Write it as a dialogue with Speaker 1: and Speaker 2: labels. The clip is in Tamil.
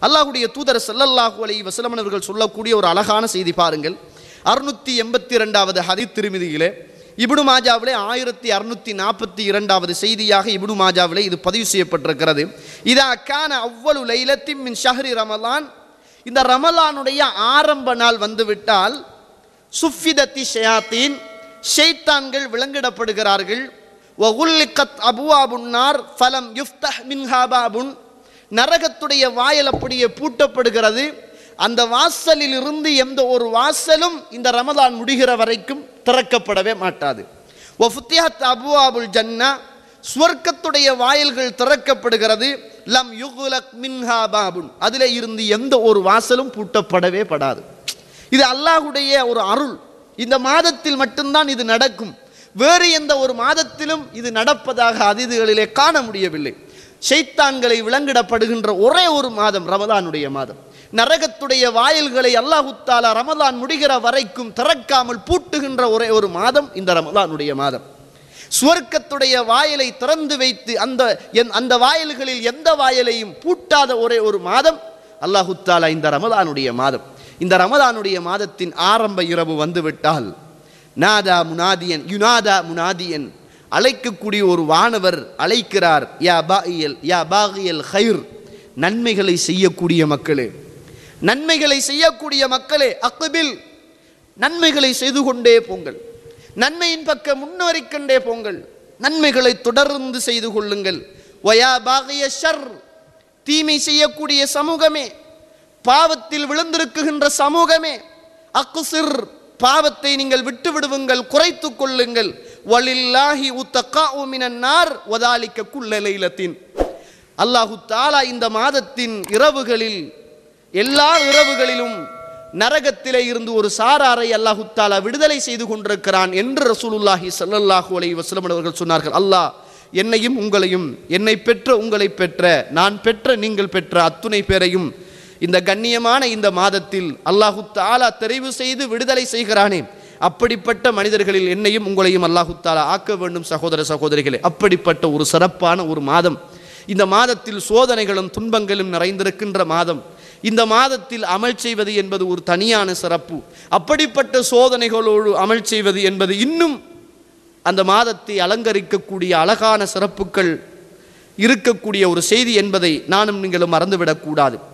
Speaker 1: அல்லாஹ்வுடைய தூதர் ஸல்லல்லாஹு அலைஹி வஸல்லம் அவர்கள் சொல்லக்கூடிய ஒரு அழகான செய்தி பாருங்கள் அறுநூத்தி எண்பத்தி இரண்டாவது ஹதீத் திருமதியிலே இப்னு மாஜாவிலே ஆயிரத்தி அறுநூத்தி நாற்பத்தி இரண்டாவது செய்தியாக இப்னு மாஜாவிலே இது பதிவு செய்யப்பட்டிருக்கிறது இதா கான அவ்வளவு லைலத்தின் மின் ஷஹ்ரி ரமலான் இந்த ரமலானுடைய ஆரம்ப நாள் வந்துவிட்டால் சுஃபிதத்தி ஷயாத்தீன் ஷைத்தான்கள் விலங்கிடப்படுகிறார்கள் வகுல்லிகத் அபுவாபுன்னார் ஃபலம் யுஃப்தஹ் மின்ஹா பாபுன் நரகத்துடைய வாயல் அப்படியே பூட்டப்படுகிறது அந்த வாசலில் இருந்து எந்த ஒரு வாசலும் இந்த ரமலான் முடிகிற வரைக்கும் திறக்கப்படவே மாட்டாது ஒஃபுத்தியாத் அபுவாபுல் ஜன்னா சுவர்க்கத்துடைய வாயில்கள் திறக்கப்படுகிறது லம் யுகுலக் மின்ஹா பாபுன் அதிலே இருந்து எந்த ஒரு வாசலும் பூட்டப்படவே படாது இது அல்லாஹ்வுடைய ஒரு அருள் இந்த மாதத்தில் மட்டும்தான் இது நடக்கும் வேறு எந்த ஒரு மாதத்திலும் இது நடப்பதாக அதிதிகளிலே காண முடியவில்லை ஷைத்தான்களை விலங்கிடப்படுகின்ற ஒரே ஒரு மாதம் ரமதானுடைய மாதம் நரகத்துடைய வாயில்களை அல்லாஹு தாலா ரமதான் முடிகிற வரைக்கும் திறக்காமல் பூட்டுகின்ற ஒரே ஒரு மாதம் இந்த ரமதானுடைய மாதம் சுவர்க்கத்துடைய வாயிலை திறந்து வைத்து அந்த என்- அந்த வாயில்களில் எந்த வாயிலையும் பூட்டாத ஒரே ஒரு மாதம் அல்லாஹு தாலா இந்த ரமதானுடைய மாதம் இந்த ரமதானுடைய மாதத்தின் ஆரம்ப இரவு வந்துவிட்டால் நாதா முனாதியன் யுனாதா முனாதியன் அழைக்கக்கூடிய ஒரு வானவர் அழைக்கிறார் யா பாகியல் யா பாகியல் ஹைர் நன்மைகளை செய்யக்கூடிய மக்களே நன்மைகளை செய்யக்கூடிய மக்களே அக்குபில் நன்மைகளை செய்து கொண்டே போங்கள் நன்மையின் பக்கம் முன்னேறிக்கொண்டே போங்கள் நன்மைகளை தொடர்ந்து செய்து கொள்ளுங்கள் வயா பாகிய ஷர் தீமை செய்யக்கூடிய சமூகமே பாவத்தில் விழுந்திருக்குகின்ற சமூகமே அக்குசிர் பாவத்தை நீங்கள் விட்டு விடுவுங்கள் குறைத்துக் கொள்ளுங்கள் வலில்லாஹி உத்தகா மினன்னார் வதாலிக்க குல்ல லைலத்தின் அல்லாஹு தாலா இந்த மாதத்தின் இரவுகளில் எல்லா இரவுகளிலும் நரகத்திலே இருந்து ஒரு சாராரை அல்லாஹு தாலா விடுதலை செய்து கொண்டிருக்கிறான் என்று ரசூலுல்லாஹி ஸல்லல்லாஹு அலைஹி வஸல்லம் அவர்கள் சொன்னார்கள் அல்லாஹ் என்னையும் உங்களையும் என்னை பெற்ற உங்களை பெற்ற நான் பெற்ற நீங்கள் பெற்ற அத்துணை பேரையும் இந்த கண்ணியமான இந்த மாதத்தில் அல்லாஹு தாலா தெரிவு செய்து விடுதலை செய்கிறானே அப்படிப்பட்ட மனிதர்களில் என்னையும் உங்களையும் அல்லாஹு தாலா ஆக்க வேண்டும் சகோதர சகோதரிகளே அப்படிப்பட்ட ஒரு சிறப்பான ஒரு மாதம் இந்த மாதத்தில் சோதனைகளும் துன்பங்களும் நிறைந்திருக்கின்ற மாதம் இந்த மாதத்தில் அமல் செய்வது என்பது ஒரு தனியான சிறப்பு அப்படிப்பட்ட சோதனைகளோடு அமல் செய்வது என்பது இன்னும் அந்த மாதத்தை அலங்கரிக்கக்கூடிய அழகான சிறப்புகள் இருக்கக்கூடிய ஒரு செய்தி என்பதை நானும் நீங்களும் மறந்துவிடக்கூடாது